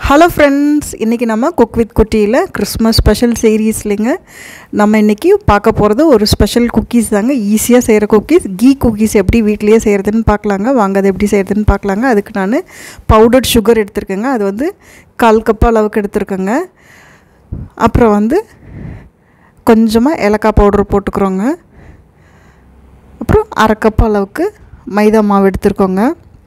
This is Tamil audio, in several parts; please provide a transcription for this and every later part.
ஹலோ ஃப்ரெண்ட்ஸ் இன்றைக்கி நம்ம குக் வித் குட்டியில் கிறிஸ்மஸ் ஸ்பெஷல் சீரீஸ்லிங்க நம்ம இன்றைக்கி பார்க்க போகிறது ஒரு ஸ்பெஷல் குக்கீஸ் தாங்க ஈஸியாக செய்கிற குக்கீஸ் கீ குக்கீஸ் எப்படி வீட்லேயே செய்கிறதுன்னு பார்க்கலாங்க வாங்க அது எப்படி செய்கிறதுன்னு பார்க்கலாங்க அதுக்கு நான் பவுடர்ட் சுகர் எடுத்திருக்கேங்க அது வந்து கால் கப் அளவுக்கு எடுத்திருக்கேங்க அப்புறம் வந்து கொஞ்சமாக ஏலக்காய் பவுடர் போட்டுக்கிறோங்க அப்புறம் அரை கப் அளவுக்கு மைதா மாவு எடுத்துருக்கோங்க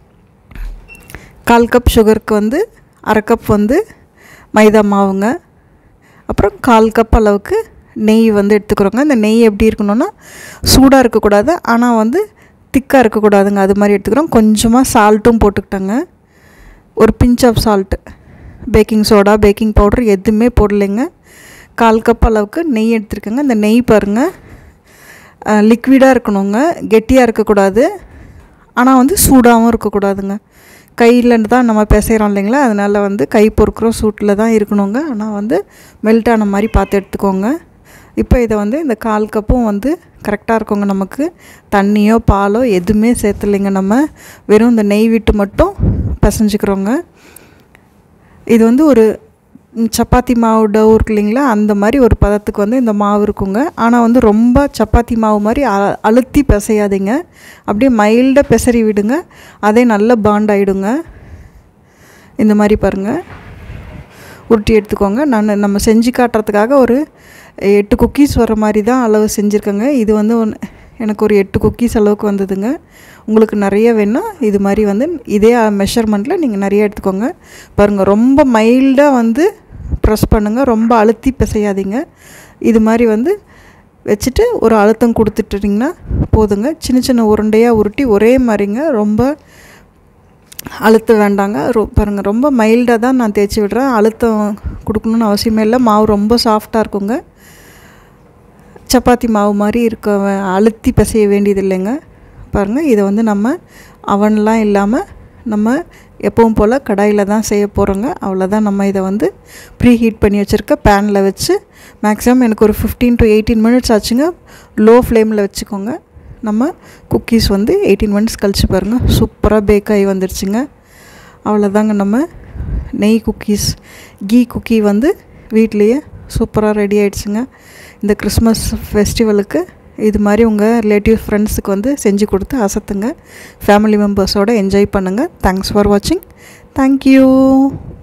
கால் கப் சுகருக்கு வந்து அரை கப் வந்து மைதா மாவுங்க அப்புறம் கால் கப் அளவுக்கு நெய் வந்து எடுத்துக்கிறோங்க இந்த நெய் எப்படி இருக்கணும்னா சூடாக இருக்கக்கூடாது ஆனால் வந்து திக்காக இருக்கக்கூடாதுங்க அது மாதிரி எடுத்துக்கிறோம் கொஞ்சமாக சால்ட்டும் போட்டுக்கிட்டேங்க ஒரு pinch of salt baking soda baking powder எதுவுமே போடலைங்க கால் கப் அளவுக்கு நெய் எடுத்துருக்கேங்க இந்த நெய் பாருங்கள் லிக்விடாக இருக்கணுங்க கெட்டியாக இருக்கக்கூடாது ஆனால் வந்து சூடாகவும் இருக்கக்கூடாதுங்க கையில் தான் நம்ம பிசைகிறோம் இல்லைங்களா அதனால் வந்து கை பொறுக்கிற சூட்டில் தான் இருக்கணுங்க ஆனால் வந்து மெல்ட் ஆன மாதிரி பார்த்து எடுத்துக்கோங்க இப்போ இதை வந்து இந்த கால் கப்பும் வந்து கரெக்டாக இருக்குங்க நமக்கு தண்ணியோ பாலோ எதுவுமே சேர்த்துலைங்க நம்ம வெறும் இந்த நெய் விட்டு மட்டும் பிசைஞ்சிக்கிறோங்க இது வந்து ஒரு சப்பாத்தி மாவு டவ் இருக்கு இல்லைங்களா அந்த மாதிரி ஒரு பதத்துக்கு வந்து இந்த மாவு இருக்குங்க ஆனால் வந்து ரொம்ப சப்பாத்தி மாவு மாதிரி அ அழுத்தி பிசையாதீங்க அப்படியே மைல்டாக பிசறி விடுங்க அதே நல்ல பாண்ட் ஆகிடுங்க இந்த மாதிரி பாருங்கள் உருட்டி எடுத்துக்கோங்க நான் நம்ம செஞ்சு காட்டுறதுக்காக ஒரு எட்டு குக்கீஸ் வர மாதிரி தான் அளவு செஞ்சுருக்கேங்க இது வந்து ஒன்று எனக்கு ஒரு எட்டு குக்கீஸ் அளவுக்கு வந்ததுங்க உங்களுக்கு நிறைய வேணும் இது மாதிரி வந்து இதே மெஷர்மெண்ட்டில் நீங்கள் நிறைய எடுத்துக்கோங்க பாருங்கள் ரொம்ப மைல்டாக வந்து ப்ரெஸ் பண்ணுங்கள் ரொம்ப அழுத்தி பிசையாதீங்க இது மாதிரி வந்து வச்சுட்டு ஒரு அழுத்தம் கொடுத்துட்டிங்கன்னா போதுங்க சின்ன சின்ன உருண்டையாக உருட்டி ஒரே மாதிரிங்க ரொம்ப அழுத்த வேண்டாங்க ரொ பாருங்கள் ரொம்ப மைல்டாக தான் நான் தேய்ச்சி விடுறேன் அழுத்தம் கொடுக்கணுன்னு அவசியமே இல்லை மாவு ரொம்ப சாஃப்டாக இருக்குங்க சப்பாத்தி மாவு மாதிரி இருக்க அழுத்தி பிசைய வேண்டியது இல்லைங்க பாருங்கள் இதை வந்து நம்ம அவன்லாம் இல்லாமல் நம்ம எப்பவும் போல் கடாயில் தான் செய்ய போகிறோங்க அவ்வளோதான் நம்ம இதை வந்து ப்ரீ ஹீட் பண்ணி வச்சுருக்க பேனில் வச்சு மேக்ஸிமம் எனக்கு ஒரு ஃபிஃப்டீன் டு எயிட்டீன் மினிட்ஸ் ஆச்சுங்க லோ ஃப்ளேமில் வச்சுக்கோங்க நம்ம குக்கீஸ் வந்து எயிட்டீன் மினிட்ஸ் கழிச்சு பாருங்கள் சூப்பராக பேக் ஆகி வந்துருச்சுங்க அவ்வளோதாங்க நம்ம நெய் குக்கீஸ் கீ குக்கி வந்து வீட்லேயே சூப்பராக ரெடி ஆகிடுச்சுங்க இந்த கிறிஸ்மஸ் ஃபெஸ்டிவலுக்கு இது மாதிரி உங்கள் ரிலேட்டிவ் ஃப்ரெண்ட்ஸுக்கு வந்து செஞ்சு கொடுத்து அசத்துங்க ஃபேமிலி மெம்பர்ஸோடு என்ஜாய் பண்ணுங்கள் தேங்க்ஸ் ஃபார் வாட்சிங் தேங்க்யூ